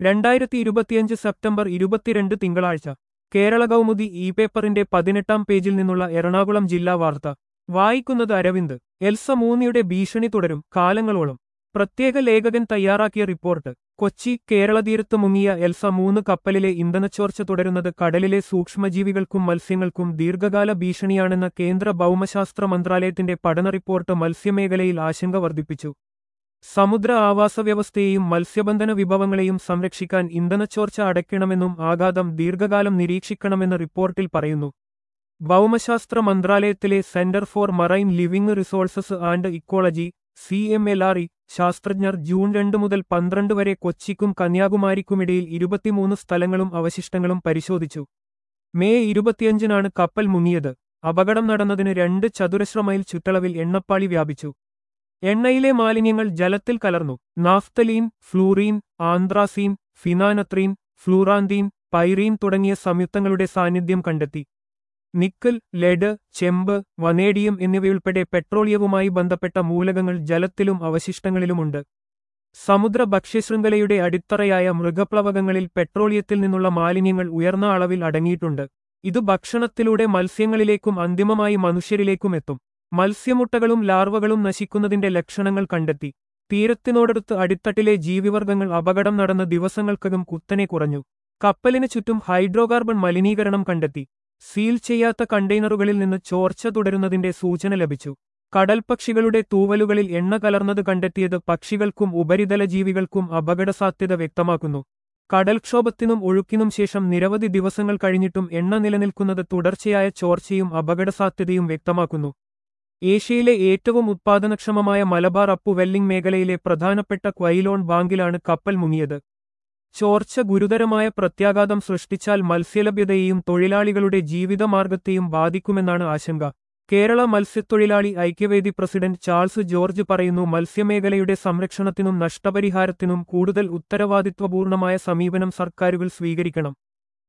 രണ്ടായിരത്തി ഇരുപത്തിയഞ്ച് സെപ്റ്റംബർ ഇരുപത്തിരണ്ട് തിങ്കളാഴ്ച കേരള കൗമുദി ഇ പേപ്പറിന്റെ പതിനെട്ടാം പേജിൽ നിന്നുള്ള എറണാകുളം ജില്ലാ വാർത്ത വായിക്കുന്നത് അരവിന്ദ് എൽസ മൂന്നിയുടെ ഭീഷണി തുടരും കാലങ്ങളോളം പ്രത്യേക ലേഖകൻ തയ്യാറാക്കിയ റിപ്പോർട്ട് കൊച്ചി കേരള തീരത്ത് മുങ്ങിയ എൽസ മൂന്ന് കപ്പലിലെ ഇന്ധനച്ചോർച്ച തുടരുന്നത് കടലിലെ സൂക്ഷ്മജീവികൾക്കും മത്സ്യങ്ങൾക്കും ദീർഘകാല ഭീഷണിയാണെന്ന കേന്ദ്ര ഭൗമശാസ്ത്ര മന്ത്രാലയത്തിന്റെ പഠന റിപ്പോർട്ട് മത്സ്യമേഖലയിൽ ആശങ്ക വർദ്ധിപ്പിച്ചു സമുദ്ര ആവാസ വ്യവസ്ഥയെയും മത്സ്യബന്ധന വിഭവങ്ങളെയും സംരക്ഷിക്കാൻ ഇന്ധനച്ചോർച്ച അടയ്ക്കണമെന്നും ആഘാതം ദീർഘകാലം നിരീക്ഷിക്കണമെന്ന് റിപ്പോർട്ടിൽ പറയുന്നു ഭൗമശാസ്ത്ര മന്ത്രാലയത്തിലെ Centre for Marine Living Resources and Ecology C M L R E ശാസ്ത്രജ്ഞർ ജൂൺ രണ്ട് മുതൽ പന്ത്രണ്ട് വരെ കൊച്ചിക്കും കന്യാകുമാരിക്കുമിടയിൽ ഇരുപത്തിമൂന്ന് സ്ഥലങ്ങളും അവശിഷ്ടങ്ങളും പരിശോധിച്ചു മെയ് ഇരുപത്തിയഞ്ചിനാണ് കപ്പൽ മുങ്ങിയത് അപകടം നടന്നതിന് രണ്ട് ചതുരശ്ര മൈൽ ചുറ്റളവിൽ എണ്ണപ്പാളി വ്യാപിച്ചു എണ്ണയിലെ മാലിന്യങ്ങൾ ജലത്തിൽ കലർന്നു നാഫ്തലീൻ ഫ്ലൂറീൻ ആന്ത്രാസീൻ ഫിനാനത്രീൻ ഫ്ലൂറാന്തീൻ പൈറീൻ തുടങ്ങിയ സംയുക്തങ്ങളുടെ സാന്നിധ്യം കണ്ടെത്തി നിക്കൽ ലെഡ് ചെമ്പ് വനേഡിയം എന്നിവയുൾപ്പെടെ പെട്രോളിയവുമായി ബന്ധപ്പെട്ട മൂലകങ്ങൾ ജലത്തിലും അവശിഷ്ടങ്ങളിലുമുണ്ട് സമുദ്ര ഭക്ഷ്യശൃംഖലയുടെ അടിത്തറയായ മൃഗപ്ലവകങ്ങളിൽ പെട്രോളിയത്തിൽ നിന്നുള്ള മാലിന്യങ്ങൾ ഉയർന്ന അളവിൽ അടങ്ങിയിട്ടുണ്ട് ഇത് ഭക്ഷണത്തിലൂടെ മത്സ്യങ്ങളിലേക്കും അന്തിമമായി മനുഷ്യരിലേക്കും എത്തും മത്സ്യമുട്ടകളും ലാർവകളും നശിക്കുന്നതിന്റെ ലക്ഷണങ്ങൾ കണ്ടെത്തി തീരത്തിനോടടുത്ത് അടിത്തട്ടിലെ ജീവിവർഗങ്ങൾ അപകടം നടന്ന ദിവസങ്ങൾക്കകം കുത്തനെ കുറഞ്ഞു കപ്പലിന് ചുറ്റും ഹൈഡ്രോകാർബൺ മലിനീകരണം കണ്ടെത്തി സീൽ ചെയ്യാത്ത കണ്ടെയ്നറുകളിൽ നിന്ന് ചോർച്ച തുടരുന്നതിന്റെ സൂചന ലഭിച്ചു കടൽപക്ഷികളുടെ തൂവലുകളിൽ എണ്ണ കലർന്നത് കണ്ടെത്തിയത് പക്ഷികൾക്കും ഉപരിതല ജീവികൾക്കും അപകടസാധ്യത വ്യക്തമാക്കുന്നു കടൽക്ഷോഭത്തിനും ഒഴുക്കിനും ശേഷം നിരവധി ദിവസങ്ങൾ കഴിഞ്ഞിട്ടും എണ്ണ നിലനിൽക്കുന്നത് തുടർച്ചയായ ചോർച്ചയും അപകടസാധ്യതയും വ്യക്തമാക്കുന്നു ഏഷ്യയിലെ ഏറ്റവും ഉത്പാദനക്ഷമമായ മലബാർ അപ്പു വെല്ലിംഗ് മേഖലയിലെ പ്രധാനപ്പെട്ട ക്വൈലോൺ ബാങ്കിലാണ് കപ്പൽ മുങ്ങിയത് ചോർച്ച ഗുരുതരമായ പ്രത്യാഘാതം സൃഷ്ടിച്ചാൽ മത്സ്യലഭ്യതയെയും തൊഴിലാളികളുടെ ജീവിതമാർഗത്തെയും ബാധിക്കുമെന്നാണ് ആശങ്ക കേരള മത്സ്യത്തൊഴിലാളി ഐക്യവേദി പ്രസിഡന്റ് ചാൾസ് ജോർജ് പറയുന്നു മത്സ്യമേഖലയുടെ സംരക്ഷണത്തിനും നഷ്ടപരിഹാരത്തിനും കൂടുതൽ ഉത്തരവാദിത്വപൂർണമായ സമീപനം സർക്കാരുകൾ സ്വീകരിക്കണം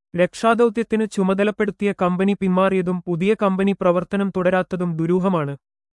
രക്ഷാദൌത്യത്തിന് ചുമതലപ്പെടുത്തിയ കമ്പനി പിന്മാറിയതും പുതിയ കമ്പനി പ്രവർത്തനം തുടരാത്തതും ദുരൂഹമാണ്